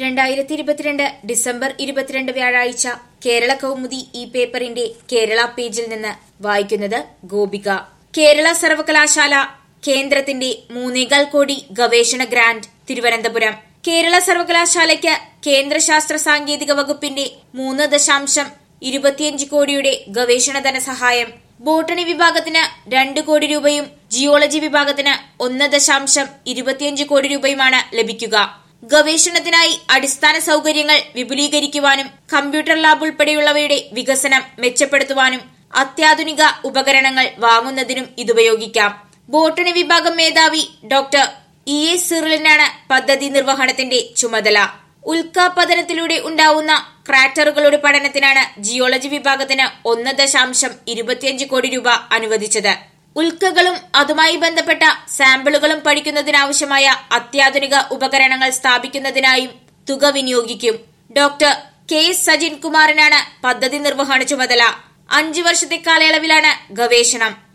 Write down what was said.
രണ്ടായിരത്തി ഇരുപത്തിരണ്ട് ഡിസംബർ ഇരുപത്തിരണ്ട് വ്യാഴാഴ്ച കേരള കൗമുദി ഈ പേപ്പറിന്റെ കേരള പേജിൽ നിന്ന് വായിക്കുന്നത് ഗോപിക കേരള സർവകലാശാല കേന്ദ്രത്തിന്റെ മൂന്നേകാൽ കോടി ഗവേഷണ ഗ്രാന്റ് തിരുവനന്തപുരം കേരള സർവകലാശാലയ്ക്ക് കേന്ദ്ര ശാസ്ത്ര സാങ്കേതിക വകുപ്പിന്റെ മൂന്ന് ദശാംശം ഇരുപത്തിയഞ്ച് കോടിയുടെ ഗവേഷണ ധനസഹായം ബോട്ടണി വിഭാഗത്തിന് രണ്ട് കോടി രൂപയും ജിയോളജി വിഭാഗത്തിന് ഒന്ന് ദശാംശം ഇരുപത്തിയഞ്ച് കോടി രൂപയുമാണ് ലഭിക്കുക ഗവേഷണത്തിനായി അടിസ്ഥാന സൗകര്യങ്ങൾ വിപുലീകരിക്കുവാനും കമ്പ്യൂട്ടർ ലാബ് ഉൾപ്പെടെയുള്ളവയുടെ വികസനം മെച്ചപ്പെടുത്തുവാനും അത്യാധുനിക ഉപകരണങ്ങൾ വാങ്ങുന്നതിനും ഇതുപയോഗിക്കാം ബോട്ടണി വിഭാഗം മേധാവി ഡോക്ടർ ഇ എ സിറിലിനാണ് പദ്ധതി നിർവഹണത്തിന്റെ ചുമതല ഉൽക്കാപതനത്തിലൂടെ ഉണ്ടാവുന്ന ക്രാറ്ററുകളുടെ പഠനത്തിനാണ് ജിയോളജി വിഭാഗത്തിന് ഒന്ന് ദശാംശം ഇരുപത്തിയഞ്ച് കോടി രൂപ അനുവദിച്ചത് ഉൽക്കകളും അതുമായി ബന്ധപ്പെട്ട സാമ്പിളുകളും പഠിക്കുന്നതിനാവശ്യമായ അത്യാധുനിക ഉപകരണങ്ങൾ സ്ഥാപിക്കുന്നതിനായും തുക വിനിയോഗിക്കും ഡോക്ടർ കെ എസ് സജിൻ കുമാറിനാണ് പദ്ധതി നിർവഹണ ചുമതല അഞ്ചു വർഷത്തെ കാലയളവിലാണ് ഗവേഷണം